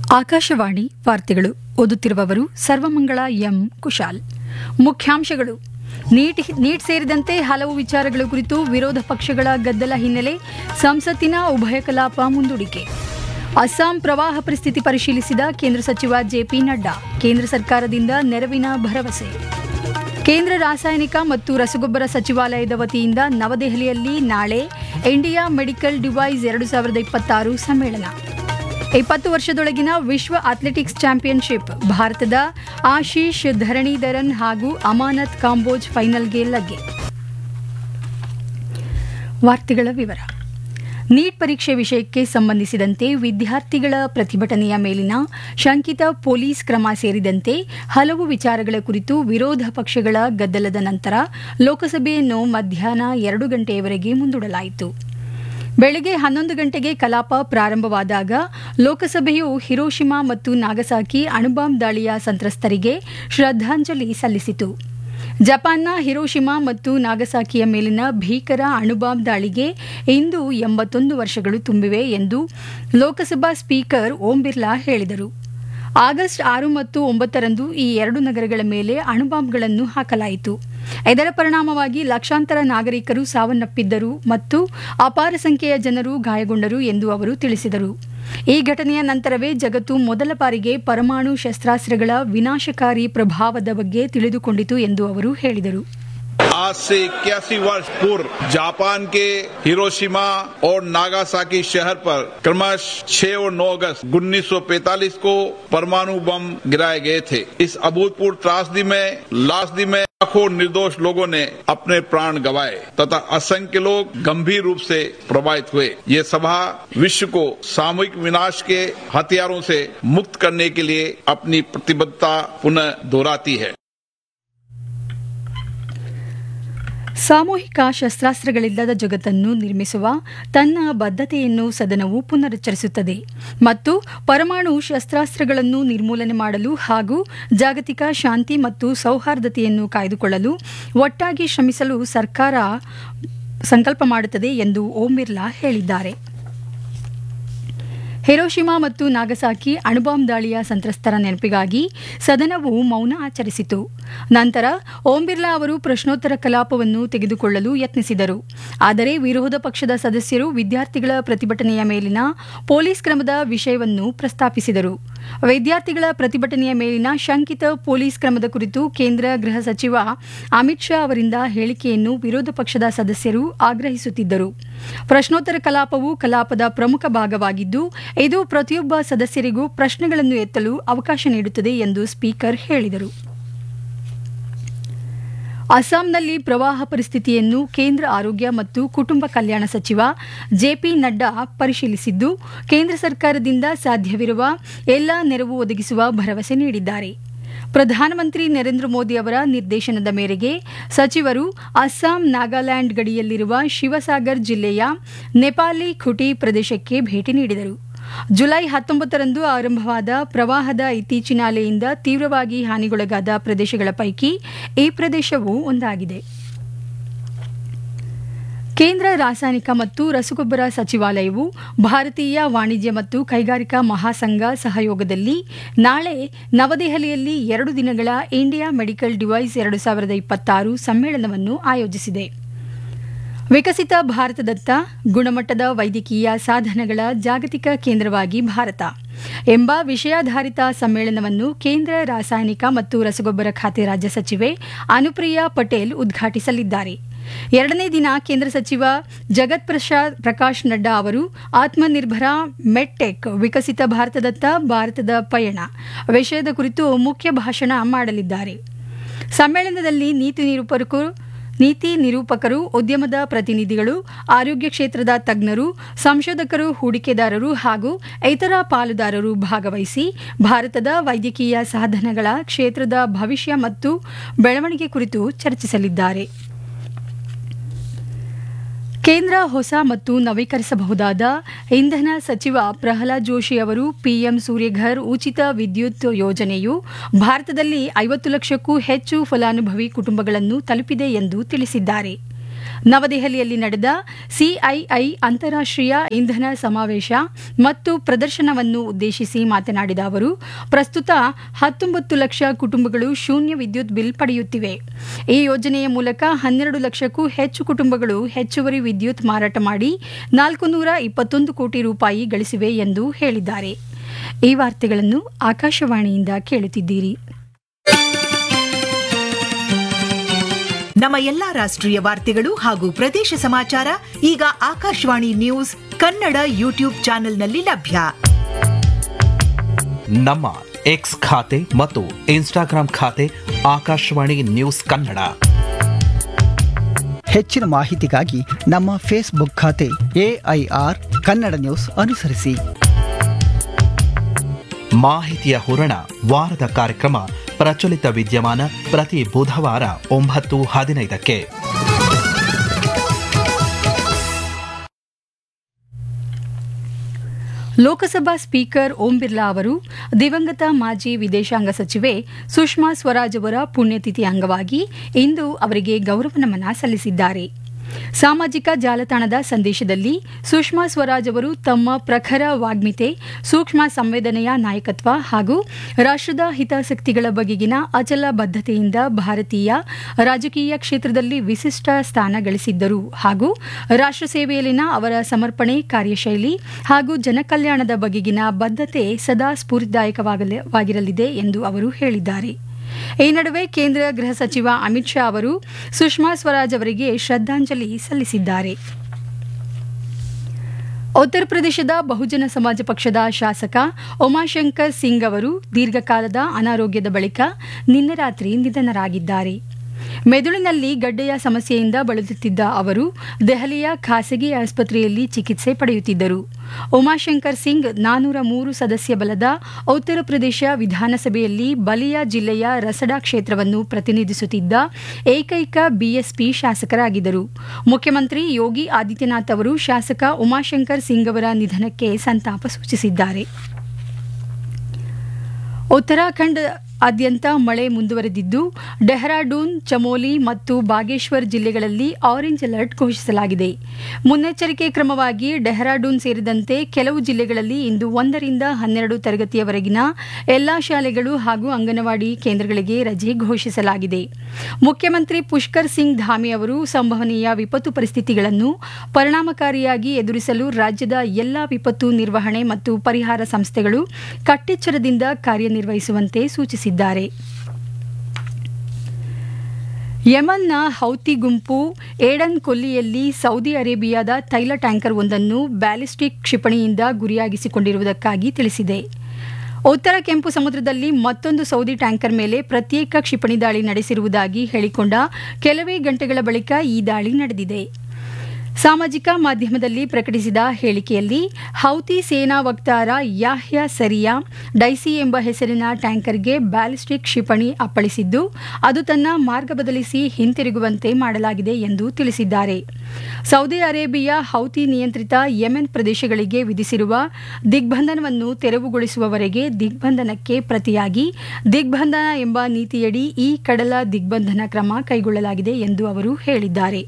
ಆಕಾಶವಾಣಿ ವಾರ್ತೆಗಳು ಓದುತ್ತಿರುವವರು ಸರ್ವಮಂಗಳ ಎಂ ಕುಶಾಲ್ ಮುಖ್ಯಾಂಶಗಳು ನೀಟ್ ನೀಟ್ ಸೇರಿದಂತೆ ಹಲವು ವಿಚಾರಗಳ ಕುರಿತು ವಿರೋಧ ಪಕ್ಷಗಳ ಗದ್ದಲ ಹಿನ್ನೆಲೆ ಸಂಸತ್ತಿನ ಉಭಯ ಕಲಾಪ ಮುಂದೂಡಿಕೆ ಅಸ್ಸಾಂ ಪ್ರವಾಹ ಪರಿಸ್ಥಿತಿ ಪರಿಶೀಲಿಸಿದ ಕೇಂದ್ರ ಸಚಿವ ಜೆಪಿ ನಡ್ಡಾ ಕೇಂದ್ರ ಸರ್ಕಾರದಿಂದ ನೆರವಿನ ಭರವಸೆ ಕೇಂದ್ರ ರಾಸಾಯನಿಕ ಮತ್ತು ರಸಗೊಬ್ಬರ ಸಚಿವಾಲಯದ ವತಿಯಿಂದ ನವದೆಹಲಿಯಲ್ಲಿ ನಾಳೆ ಇಂಡಿಯಾ ಮೆಡಿಕಲ್ ಡಿವೈಸ್ ಎರಡು ಸಾವಿರದ ಇಪ್ಪತ್ತಾರು ಸಮ್ಮೇಳನ ಇಪ್ಪತ್ತು ವರ್ಷದೊಳಗಿನ ವಿಶ್ವ ಅಥ್ಲೆಟಿಕ್ಸ್ ಚಾಂಪಿಯನ್ಶಿಪ್ ಭಾರತದ ಆಶೀಶ್ ಧರಣೀಧರನ್ ಹಾಗೂ ಅಮಾನತ್ ಕಾಂಬೋಜ್ ಫೈನಲ್ಗೆ ಲಗ್ಗೆ ವಾರ್ತೆಗಳ ವಿವರ ನೀಟ್ ಪರೀಕ್ಷೆ ವಿಷಯಕ್ಕೆ ಸಂಬಂಧಿಸಿದಂತೆ ವಿದ್ಯಾರ್ಥಿಗಳ ಪ್ರತಿಭಟನೆಯ ಮೇಲಿನ ಶಂಕಿತ ಪೊಲೀಸ್ ಕ್ರಮ ಸೇರಿದಂತೆ ಹಲವು ವಿಚಾರಗಳ ಕುರಿತು ವಿರೋಧ ಪಕ್ಷಗಳ ಗದ್ದಲದ ನಂತರ ಲೋಕಸಭೆಯನ್ನು ಮಧ್ಯಾಹ್ನ ಎರಡು ಗಂಟೆಯವರೆಗೆ ಮುಂದೂಡಲಾಯಿತು ಬೆಳಗ್ಗೆ ಹನ್ನೊಂದು ಗಂಟೆಗೆ ಕಲಾಪ ಪ್ರಾರಂಭವಾದಾಗ ಲೋಕಸಭೆಯು ಹಿರೋಶಿಮಾ ಮತ್ತು ನಾಗಸಾಕಿ ಅಣುಬಾಂಬ್ ದಾಳಿಯ ಸಂತ್ರಸ್ತರಿಗೆ ಶ್ರದ್ಧಾಂಜಲಿ ಸಲ್ಲಿಸಿತು ಜಪಾನ್ನ ಹಿರೋಶಿಮಾ ಮತ್ತು ನಾಗಸಾಕಿಯ ಮೇಲಿನ ಭೀಕರ ಅಣುಬಾಂಬ್ ದಾಳಿಗೆ ಇಂದು ಎಂಬತ್ತೊಂದು ವರ್ಷಗಳು ತುಂಬಿವೆ ಎಂದು ಲೋಕಸಭಾ ಸ್ಪೀಕರ್ ಓಂ ಬಿರ್ಲಾ ಹೇಳಿದರು ಆಗಸ್ಟ್ ಆರು ಮತ್ತು ಒಂಬತ್ತರಂದು ಈ ಎರಡು ನಗರಗಳ ಮೇಲೆ ಅಣುಬಾಂಬ್ಗಳನ್ನು ಹಾಕಲಾಯಿತು ಇದರ ಪರಿಣಾಮವಾಗಿ ಲಕ್ಷಾಂತರ ನಾಗರಿಕರು ಸಾವನ್ನಪ್ಪಿದ್ದರು ಮತ್ತು ಅಪಾರ ಸಂಖ್ಯೆಯ ಜನರು ಗಾಯಗೊಂಡರು ಎಂದು ಅವರು ತಿಳಿಸಿದರು ಈ ಘಟನೆಯ ನಂತರವೇ ಜಗತ್ತು ಮೊದಲ ಬಾರಿಗೆ ಪರಮಾಣು ಶಸ್ತ್ರಾಸ್ತ್ರಗಳ ವಿನಾಶಕಾರಿ ಪ್ರಭಾವದ ಬಗ್ಗೆ ತಿಳಿದುಕೊಂಡಿತು ಎಂದು ಅವರು ಹೇಳಿದರು आज से इक्यासी वर्ष पूर्व जापान के हिरोशिमा और नागासाकी शहर पर क्रमश 6 और 9 अगस्त 1945 को परमाणु बम गिराए गए थे इस अभूतपूर्व त्रासदी में लाशदी में लाखों निर्दोष लोगों ने अपने प्राण गंवाए तथा असंख्य लोग गंभीर रूप से प्रभावित हुए ये सभा विश्व को सामूहिक विनाश के हथियारों से मुक्त करने के लिए अपनी प्रतिबद्धता पुनः दोहराती है ಸಾಮೂಹಿಕ ಶಸ್ತ್ರಾಸ್ತ್ರಗಳಿಲ್ಲದ ಜಗತ್ತನ್ನು ನಿರ್ಮಿಸುವ ತನ್ನ ಬದ್ಧತೆಯನ್ನು ಸದನವು ಪುನರುಚ್ಚರಿಸುತ್ತದೆ ಮತ್ತು ಪರಮಾಣು ಶಸ್ತ್ರಾಸ್ತ್ರಗಳನ್ನು ನಿರ್ಮೂಲನೆ ಮಾಡಲು ಹಾಗೂ ಜಾಗತಿಕ ಶಾಂತಿ ಮತ್ತು ಸೌಹಾರ್ದತೆಯನ್ನು ಕಾಯ್ದುಕೊಳ್ಳಲು ಒಟ್ಟಾಗಿ ಶ್ರಮಿಸಲು ಸರ್ಕಾರ ಸಂಕಲ್ಪ ಮಾಡುತ್ತದೆ ಎಂದು ಓಂ ಬಿರ್ಲಾ ಹೇಳಿದ್ದಾರೆ ಹಿರೋಶಿಮಾ ಮತ್ತು ನಾಗಸಾಕಿ ಅಣುಬಾಂಬ್ ದಾಳಿಯ ಸಂತ್ರಸ್ತರ ನೆನಪಿಗಾಗಿ ಸದನವು ಮೌನ ಆಚರಿಸಿತು ನಂತರ ಓಂ ಬಿರ್ಲಾ ಅವರು ಪ್ರಶ್ನೋತ್ತರ ಕಲಾಪವನ್ನು ತೆಗೆದುಕೊಳ್ಳಲು ಯತ್ನಿಸಿದರು ಆದರೆ ವಿರೋಧ ಪಕ್ಷದ ಸದಸ್ಯರು ವಿದ್ಯಾರ್ಥಿಗಳ ಪ್ರತಿಭಟನೆಯ ಮೇಲಿನ ಪೊಲೀಸ್ ಕ್ರಮದ ವಿಷಯವನ್ನು ಪ್ರಸ್ತಾಪಿಸಿದರು ವಿದ್ಯಾರ್ಥಿಗಳ ಪ್ರತಿಭಟನೆಯ ಮೇಲಿನ ಶಂಕಿತ ಪೊಲೀಸ್ ಕ್ರಮದ ಕುರಿತು ಕೇಂದ್ರ ಗೃಹ ಸಚಿವ ಅಮಿತ್ ಶಾ ಅವರಿಂದ ಹೇಳಿಕೆಯನ್ನು ವಿರೋಧ ಪಕ್ಷದ ಸದಸ್ಯರು ಆಗ್ರಹಿಸುತ್ತಿದ್ದರು ಪ್ರಶ್ನೋತ್ತರ ಕಲಾಪವು ಕಲಾಪದ ಪ್ರಮುಖ ಭಾಗವಾಗಿದ್ದು ಇದು ಪ್ರತಿಯೊಬ್ಬ ಸದಸ್ಯರಿಗೂ ಪ್ರಶ್ನೆಗಳನ್ನು ಎತ್ತಲು ಅವಕಾಶ ನೀಡುತ್ತದೆ ಎಂದು ಸ್ಪೀಕರ್ ಹೇಳಿದರು ಅಸ್ಸಾಂನಲ್ಲಿ ಪ್ರವಾಹ ಪರಿಸ್ಥಿತಿಯನ್ನು ಕೇಂದ್ರ ಆರೋಗ್ಯ ಮತ್ತು ಕುಟುಂಬ ಕಲ್ಯಾಣ ಸಚಿವ ಜೆಪಿ ನಡ್ಡಾ ಪರಿಶೀಲಿಸಿದ್ದು ಕೇಂದ್ರ ಸರ್ಕಾರದಿಂದ ಸಾಧ್ಯವಿರುವ ಎಲ್ಲ ನೆರವು ಒದಗಿಸುವ ಭರವಸೆ ನೀಡಿದ್ದಾರೆ ಪ್ರಧಾನಮಂತ್ರಿ ನರೇಂದ್ರ ಮೋದಿ ಅವರ ನಿರ್ದೇಶನದ ಮೇರೆಗೆ ಸಚಿವರು ಅಸ್ಸಾಂ ನಾಗಾಲ್ಯಾಂಡ್ ಗಡಿಯಲ್ಲಿರುವ ಶಿವಸಾಗರ್ ಜಿಲ್ಲೆಯ ನೆಪಾಲಿ ಖುಟಿ ಪ್ರದೇಶಕ್ಕೆ ಭೇಟಿ ನೀಡಿದರು ಜುಲೈ ಹತ್ತೊಂಬತ್ತರಂದು ಆರಂಭವಾದ ಪ್ರವಾಹದ ಇತ್ತೀಚಿನ ಅಲೆಯಿಂದ ತೀವ್ರವಾಗಿ ಹಾನಿಗೊಳಗಾದ ಪ್ರದೇಶಗಳ ಪೈಕಿ ಈ ಪ್ರದೇಶವೂ ಒಂದಾಗಿದೆ ಕೇಂದ್ರ ರಾಸಾಯನಿಕ ಮತ್ತು ರಸಗೊಬ್ಬರ ಸಚಿವಾಲಯವು ಭಾರತೀಯ ವಾಣಿಜ್ಯ ಮತ್ತು ಕೈಗಾರಿಕಾ ಮಹಾಸಂಘ ಸಹಯೋಗದಲ್ಲಿ ನಾಳೆ ನವದೆಹಲಿಯಲ್ಲಿ ಎರಡು ದಿನಗಳ ಇಂಡಿಯಾ ಮೆಡಿಕಲ್ ಡಿವೈಸ್ ಎರಡು ಸಾವಿರದ ಇಪ್ಪತ್ತಾರು ಸಮ್ಮೇಳನವನ್ನು ಆಯೋಜಿಸಿದೆ ವಿಕಸಿತ ಭಾರತದತ್ತ ಗುಣಮಟ್ಟದ ವೈದ್ಯಕೀಯ ಸಾಧನಗಳ ಜಾಗತಿಕ ಕೇಂದ್ರವಾಗಿ ಭಾರತ ಎಂಬ ವಿಷಯಾಧಾರಿತ ಸಮ್ಮೇಳನವನ್ನು ಕೇಂದ್ರ ರಾಸಾಯನಿಕ ಮತ್ತು ರಸಗೊಬ್ಬರ ಖಾತೆ ರಾಜ್ಯ ಸಚಿವೆ ಅನುಪ್ರಿಯಾ ಪಟೇಲ್ ಉದ್ಘಾಟಿಸಲಿದ್ದಾರೆ ಎರಡನೇ ದಿನ ಕೇಂದ್ರ ಸಚಿವ ಜಗತ್ ಪ್ರಸಾದ್ ಪ್ರಕಾಶ್ ನಡ್ಡಾ ಅವರು ಆತ್ಮನಿರ್ಭರ ಮೆಡ್ಟೆಕ್ ವಿಕಸಿತ ಭಾರತದತ್ತ ಭಾರತದ ಪಯಣ ವಿಷಯದ ಕುರಿತು ಮುಖ್ಯ ಭಾಷಣ ಮಾಡಲಿದ್ದಾರೆ ಸಮ್ಮೇಳನದಲ್ಲಿ ನೀತಿ ನಿರೂಪಕರು ನೀತಿ ನಿರೂಪಕರು ಉದ್ಯಮದ ಪ್ರತಿನಿಧಿಗಳು ಆರೋಗ್ಯ ಕ್ಷೇತ್ರದ ತಜ್ಞರು ಸಂಶೋಧಕರು ಹೂಡಿಕೆದಾರರು ಹಾಗೂ ಇತರ ಪಾಲುದಾರರು ಭಾಗವಹಿಸಿ ಭಾರತದ ವೈದ್ಯಕೀಯ ಸಾಧನಗಳ ಕ್ಷೇತ್ರದ ಭವಿಷ್ಯ ಮತ್ತು ಬೆಳವಣಿಗೆ ಕುರಿತು ಚರ್ಚಿಸಲಿದ್ದಾರೆ ಕೇಂದ್ರ ಹೊಸ ಮತ್ತು ನವೀಕರಿಸಬಹುದಾದ ಇಂಧನ ಸಚಿವ ಪ್ರಹ್ಲಾದ್ ಜೋಶಿ ಅವರು ಪಿಎಂ ಸೂರ್ಯಘರ್ ಉಚಿತ ವಿದ್ಯುತ್ ಯೋಜನೆಯು ಭಾರತದಲ್ಲಿ ಐವತ್ತು ಲಕ್ಷಕ್ಕೂ ಹೆಚ್ಚು ಫಲಾನುಭವಿ ಕುಟುಂಬಗಳನ್ನು ತಲುಪಿದೆ ಎಂದು ತಿಳಿಸಿದ್ದಾರೆ ನವದೆಹಲಿಯಲ್ಲಿ ನಡೆದ ಸಿಐಐ ಅಂತಾರಾಷ್ಟ್ರೀಯ ಇಂಧನ ಸಮಾವೇಶ ಮತ್ತು ಪ್ರದರ್ಶನವನ್ನು ಉದ್ದೇಶಿಸಿ ಮಾತನಾಡಿದ ಅವರು ಪ್ರಸ್ತುತ ಹತ್ತೊಂಬತ್ತು ಲಕ್ಷ ಕುಟುಂಬಗಳು ಶೂನ್ಯ ವಿದ್ಯುತ್ ಬಿಲ್ ಪಡೆಯುತ್ತಿವೆ ಈ ಯೋಜನೆಯ ಮೂಲಕ ಹನ್ನೆರಡು ಲಕ್ಷಕ್ಕೂ ಹೆಚ್ಚು ಕುಟುಂಬಗಳು ಹೆಚ್ಚುವರಿ ವಿದ್ಯುತ್ ಮಾರಾಟ ಮಾಡಿ ನಾಲ್ಕು ನೂರ ಇಪ್ಪತ್ತೊಂದು ಕೋಟಿ ರೂಪಾಯಿ ಗಳಿಸಿವೆ ಎಂದು ಹೇಳಿದ್ದಾರೆ ಈ ವಾರ್ತೆಗಳನ್ನು ಆಕಾಶವಾಣಿಯಿಂದ ಕೇಳುತ್ತಿದ್ದೀರಿ ನಮ್ಮ ಎಲ್ಲಾ ರಾಷ್ಟ್ರೀಯ ವಾರ್ತೆಗಳು ಹಾಗೂ ಪ್ರದೇಶ ಸಮಾಚಾರ ಈಗ ಆಕಾಶವಾಣಿ ನ್ಯೂಸ್ ಕನ್ನಡ ಯೂಟ್ಯೂಬ್ ಚಾನೆಲ್ನಲ್ಲಿ ಲಭ್ಯ ನಮ್ಮ ಎಕ್ಸ್ ಖಾತೆ ಮತ್ತು ಇನ್ಸ್ಟಾಗ್ರಾಂ ಖಾತೆ ಆಕಾಶವಾಣಿ ನ್ಯೂಸ್ ಕನ್ನಡ ಹೆಚ್ಚಿನ ಮಾಹಿತಿಗಾಗಿ ನಮ್ಮ ಫೇಸ್ಬುಕ್ ಖಾತೆ ಎಐಆರ್ ಕನ್ನಡ ನ್ಯೂಸ್ ಅನುಸರಿಸಿ ಮಾಹಿತಿಯ ಹೂರಣ ವಾರದ ಕಾರ್ಯಕ್ರಮ ಪ್ರಚಲಿತ ವಿದ್ಯಮಾನ ಪ್ರತಿ ಬುಧವಾರ ಒಂಬತ್ತು ಹದಿನೈದಕ್ಕೆ ಲೋಕಸಭಾ ಸ್ಪೀಕರ್ ಓಂ ಬಿರ್ಲಾ ಅವರು ದಿವಂಗತ ಮಾಜಿ ವಿದೇಶಾಂಗ ಸಚಿವೆ ಸುಷ್ಮಾ ಸ್ವರಾಜ್ ಅವರ ಪುಣ್ಯತಿಥಿ ಅಂಗವಾಗಿ ಇಂದು ಅವರಿಗೆ ಗೌರವ ನಮನ ಸಲ್ಲಿಸಿದ್ದಾರೆ ಸಾಮಾಜಿಕ ಜಾಲತಾಣದ ಸಂದೇಶದಲ್ಲಿ ಸುಷ್ಮಾ ಸ್ವರಾಜ್ ಅವರು ತಮ್ಮ ಪ್ರಖರ ವಾಗ್ಮಿತೆ ಸೂಕ್ಷ್ಮ ಸಂವೇದನೆಯ ನಾಯಕತ್ವ ಹಾಗೂ ರಾಷ್ಟ್ರದ ಹಿತಾಸಕ್ತಿಗಳ ಬಗೆಗಿನ ಅಚಲ ಬದ್ಧತೆಯಿಂದ ಭಾರತೀಯ ರಾಜಕೀಯ ಕ್ಷೇತ್ರದಲ್ಲಿ ವಿಶಿಷ್ಟ ಸ್ಥಾನ ಗಳಿಸಿದ್ದರು ಹಾಗೂ ರಾಷ್ಟ್ರ ಸೇವೆಯಲ್ಲಿನ ಅವರ ಸಮರ್ಪಣೆ ಕಾರ್ಯಶೈಲಿ ಹಾಗೂ ಜನಕಲ್ಯಾಣದ ಬಗೆಗಿನ ಬದ್ಧತೆ ಸದಾ ಸ್ಫೂರ್ತಿದಾಯಕವಾಗಿರಲಿದೆ ಎಂದು ಅವರು ಹೇಳಿದ್ದಾರೆ ಈ ನಡುವೆ ಕೇಂದ್ರ ಗೃಹ ಸಚಿವ ಅಮಿತ್ ಶಾ ಅವರು ಸುಷ್ಮಾ ಸ್ವರಾಜ್ ಅವರಿಗೆ ಶ್ರದ್ಧಾಂಜಲಿ ಸಲ್ಲಿಸಿದ್ದಾರೆ ಉತ್ತರ ಪ್ರದೇಶದ ಬಹುಜನ ಸಮಾಜ ಪಕ್ಷದ ಶಾಸಕ ಉಮಾಶಂಕರ್ ಸಿಂಗ್ ಅವರು ದೀರ್ಘಕಾಲದ ಅನಾರೋಗ್ಯದ ಬಳಿಕ ನಿನ್ನೆ ರಾತ್ರಿ ನಿಧನರಾಗಿದ್ದಾರೆ ಮೆದುಳಿನಲ್ಲಿ ಗಡ್ಡೆಯ ಸಮಸ್ಯೆಯಿಂದ ಬಳಲುತ್ತಿದ್ದ ಅವರು ದೆಹಲಿಯ ಖಾಸಗಿ ಆಸ್ಪತ್ರೆಯಲ್ಲಿ ಚಿಕಿತ್ಸೆ ಪಡೆಯುತ್ತಿದ್ದರು ಉಮಾಶಂಕರ್ ಸಿಂಗ್ ನಾನೂರ ಮೂರು ಸದಸ್ಯ ಬಲದ ಉತ್ತರ ಪ್ರದೇಶ ವಿಧಾನಸಭೆಯಲ್ಲಿ ಬಲಿಯಾ ಜಿಲ್ಲೆಯ ರಸಡಾ ಕ್ಷೇತ್ರವನ್ನು ಪ್ರತಿನಿಧಿಸುತ್ತಿದ್ದ ಏಕೈಕ ಬಿಎಸ್ಪಿ ಶಾಸಕರಾಗಿದ್ದರು ಮುಖ್ಯಮಂತ್ರಿ ಯೋಗಿ ಆದಿತ್ಯನಾಥ್ ಅವರು ಶಾಸಕ ಉಮಾಶಂಕರ್ ಸಿಂಗ್ ಅವರ ನಿಧನಕ್ಕೆ ಸಂತಾಪ ಸೂಚಿಸಿದ್ದಾರೆ ಉತ್ತರಾಖಂಡ್ ಆದ್ಯಂತ ಮಳೆ ಮುಂದುವರೆದಿದ್ದು ಡೆಹ್ರಾಡೂನ್ ಚಮೋಲಿ ಮತ್ತು ಬಾಗೇಶ್ವರ್ ಜಿಲ್ಲೆಗಳಲ್ಲಿ ಆರೆಂಜ್ ಅಲರ್ಟ್ ಘೋಷಿಸಲಾಗಿದೆ ಮುನ್ನೆಚ್ಚರಿಕೆ ಕ್ರಮವಾಗಿ ಡೆಹ್ರಾಡೂನ್ ಸೇರಿದಂತೆ ಕೆಲವು ಜಿಲ್ಲೆಗಳಲ್ಲಿ ಇಂದು ಒಂದರಿಂದ ಹನ್ನೆರಡು ತರಗತಿಯವರೆಗಿನ ಎಲ್ಲಾ ಶಾಲೆಗಳು ಹಾಗೂ ಅಂಗನವಾಡಿ ಕೇಂದ್ರಗಳಿಗೆ ರಜೆ ಘೋಷಿಸಲಾಗಿದೆ ಮುಖ್ಯಮಂತ್ರಿ ಪುಷ್ಕರ್ ಸಿಂಗ್ ಧಾಮಿ ಅವರು ಸಂಭವನೀಯ ವಿಪತ್ತು ಪರಿಸ್ಥಿತಿಗಳನ್ನು ಪರಿಣಾಮಕಾರಿಯಾಗಿ ಎದುರಿಸಲು ರಾಜ್ಯದ ಎಲ್ಲಾ ವಿಪತ್ತು ನಿರ್ವಹಣೆ ಮತ್ತು ಪರಿಹಾರ ಸಂಸ್ಥೆಗಳು ಕಟ್ಟೆಚ್ಚರದಿಂದ ಕಾರ್ಯನಿರ್ವಹಿಸುವಂತೆ ಸೂಚಿಸಿದ್ದಾರೆ ಯಮನ್ನ ಹೌತಿ ಗುಂಪು ಏಡನ್ ಕೊಲ್ಲಿಯಲ್ಲಿ ಸೌದಿ ಅರೇಬಿಯಾದ ತೈಲ ಟ್ಯಾಂಕರ್ ಒಂದನ್ನು ಬ್ಯಾಲಿಸ್ಟಿಕ್ ಕ್ಷಿಪಣಿಯಿಂದ ಗುರಿಯಾಗಿಸಿಕೊಂಡಿರುವುದಕ್ಕಾಗಿ ತಿಳಿಸಿದೆ ಉತ್ತರ ಕೆಂಪು ಸಮುದ್ರದಲ್ಲಿ ಮತ್ತೊಂದು ಸೌದಿ ಟ್ಯಾಂಕರ್ ಮೇಲೆ ಪ್ರತ್ಯೇಕ ಕ್ಷಿಪಣಿ ದಾಳಿ ನಡೆಸಿರುವುದಾಗಿ ಹೇಳಿಕೊಂಡ ಕೆಲವೇ ಗಂಟೆಗಳ ಬಳಿಕ ಈ ದಾಳಿ ನಡೆದಿದೆ ಸಾಮಾಜಿಕ ಮಾಧ್ಯಮದಲ್ಲಿ ಪ್ರಕಟಿಸಿದ ಹೇಳಿಕೆಯಲ್ಲಿ ಹೌತಿ ಸೇನಾ ವಕ್ತಾರ ಯಾಹ್ಯ ಸರಿಯಾ ಡೈಸಿ ಎಂಬ ಹೆಸರಿನ ಟ್ಯಾಂಕರ್ಗೆ ಬ್ಯಾಲಿಸ್ಟಿಕ್ ಕ್ಷಿಪಣಿ ಅಪ್ಪಳಿಸಿದ್ದು ಅದು ತನ್ನ ಮಾರ್ಗ ಬದಲಿಸಿ ಹಿಂತಿರುಗುವಂತೆ ಮಾಡಲಾಗಿದೆ ಎಂದು ತಿಳಿಸಿದ್ದಾರೆ ಸೌದಿ ಅರೇಬಿಯಾ ಹೌತಿ ನಿಯಂತ್ರಿತ ಯೆಮೆನ್ ಪ್ರದೇಶಗಳಿಗೆ ವಿಧಿಸಿರುವ ದಿಗ್ಬಂಧನವನ್ನು ತೆರವುಗೊಳಿಸುವವರೆಗೆ ದಿಗ್ಬಂಧನಕ್ಕೆ ಪ್ರತಿಯಾಗಿ ದಿಗ್ಬಂಧನ ಎಂಬ ನೀತಿಯಡಿ ಈ ಕಡಲ ದಿಗ್ಬಂಧನ ಕ್ರಮ ಕೈಗೊಳ್ಳಲಾಗಿದೆ ಎಂದು ಅವರು ಹೇಳಿದ್ದಾರೆ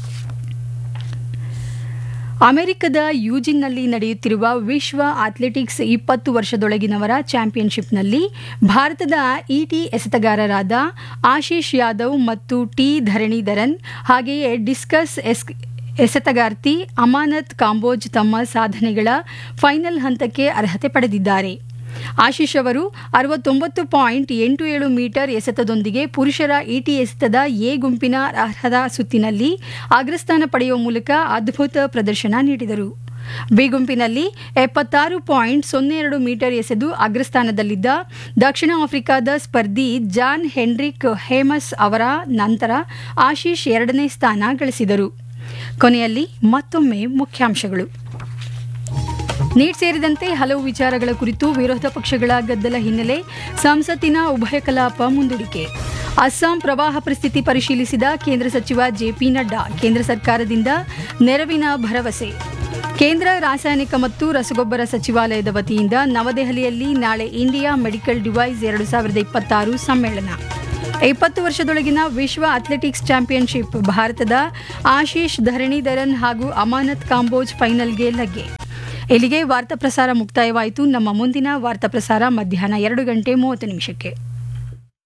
ಅಮೆರಿಕದ ಯೂಜಿನ್ನಲ್ಲಿ ನಡೆಯುತ್ತಿರುವ ವಿಶ್ವ ಅಥ್ಲೆಟಿಕ್ಸ್ ಇಪ್ಪತ್ತು ವರ್ಷದೊಳಗಿನವರ ಚಾಂಪಿಯನ್ಶಿಪ್ನಲ್ಲಿ ಭಾರತದ ಇಟಿ ಎಸೆತಗಾರರಾದ ಆಶೀಶ್ ಯಾದವ್ ಮತ್ತು ಟಿ ಧರಣೀಧರನ್ ಹಾಗೆಯೇ ಡಿಸ್ಕಸ್ ಎಸ್ ಎಸೆತಗಾರ್ತಿ ಅಮಾನತ್ ಕಾಂಬೋಜ್ ತಮ್ಮ ಸಾಧನೆಗಳ ಫೈನಲ್ ಹಂತಕ್ಕೆ ಅರ್ಹತೆ ಪಡೆದಿದ್ದಾರೆ ಆಶೀಶ್ ಅವರು ಅರವತ್ತೊಂಬತ್ತು ಪಾಯಿಂಟ್ ಎಂಟು ಏಳು ಮೀಟರ್ ಎಸೆತದೊಂದಿಗೆ ಪುರುಷರ ಇಟಿ ಎಸೆತದ ಎ ಗುಂಪಿನ ಅರ್ಹತಾ ಸುತ್ತಿನಲ್ಲಿ ಅಗ್ರಸ್ಥಾನ ಪಡೆಯುವ ಮೂಲಕ ಅದ್ಭುತ ಪ್ರದರ್ಶನ ನೀಡಿದರು ಬಿ ಗುಂಪಿನಲ್ಲಿ ಎಪ್ಪತ್ತಾರು ಪಾಯಿಂಟ್ ಸೊನ್ನೆ ಎರಡು ಮೀಟರ್ ಎಸೆದು ಅಗ್ರಸ್ಥಾನದಲ್ಲಿದ್ದ ದಕ್ಷಿಣ ಆಫ್ರಿಕಾದ ಸ್ಪರ್ಧಿ ಜಾನ್ ಹೆನ್ರಿಕ್ ಹೇಮಸ್ ಅವರ ನಂತರ ಆಶೀಶ್ ಎರಡನೇ ಸ್ಥಾನ ಗಳಿಸಿದರು ಕೊನೆಯಲ್ಲಿ ಮತ್ತೊಮ್ಮೆ ಮುಖ್ಯಾಂಶಗಳು ನೀಟ್ ಸೇರಿದಂತೆ ಹಲವು ವಿಚಾರಗಳ ಕುರಿತು ವಿರೋಧ ಪಕ್ಷಗಳ ಗದ್ದಲ ಹಿನ್ನೆಲೆ ಸಂಸತ್ತಿನ ಉಭಯ ಕಲಾಪ ಮುಂದೂಡಿಕೆ ಅಸ್ಸಾಂ ಪ್ರವಾಹ ಪರಿಸ್ಥಿತಿ ಪರಿಶೀಲಿಸಿದ ಕೇಂದ್ರ ಸಚಿವ ಜೆಪಿ ನಡ್ಡಾ ಕೇಂದ್ರ ಸರ್ಕಾರದಿಂದ ನೆರವಿನ ಭರವಸೆ ಕೇಂದ್ರ ರಾಸಾಯನಿಕ ಮತ್ತು ರಸಗೊಬ್ಬರ ಸಚಿವಾಲಯದ ವತಿಯಿಂದ ನವದೆಹಲಿಯಲ್ಲಿ ನಾಳೆ ಇಂಡಿಯಾ ಮೆಡಿಕಲ್ ಡಿವೈಸ್ ಎರಡು ಸಾವಿರದ ಇಪ್ಪತ್ತಾರು ಸಮ್ಮೇಳನ ಇಪ್ಪತ್ತು ವರ್ಷದೊಳಗಿನ ವಿಶ್ವ ಅಥ್ಲೆಟಿಕ್ಸ್ ಚಾಂಪಿಯನ್ಶಿಪ್ ಭಾರತದ ಆಶೀಶ್ ಧರಣೀಧರನ್ ಹಾಗೂ ಅಮಾನತ್ ಕಾಂಬೋಜ್ ಫೈನಲ್ಗೆ ಲಗ್ಗೆ ಇಲ್ಲಿಗೆ ವಾರ್ತಾ ಪ್ರಸಾರ ಮುಕ್ತಾಯವಾಯಿತು ನಮ್ಮ ಮುಂದಿನ ವಾರ್ತಾ ಪ್ರಸಾರ ಮಧ್ಯಾಹ್ನ ಎರಡು ಗಂಟೆ ಮೂವತ್ತು ನಿಮಿಷಕ್ಕೆ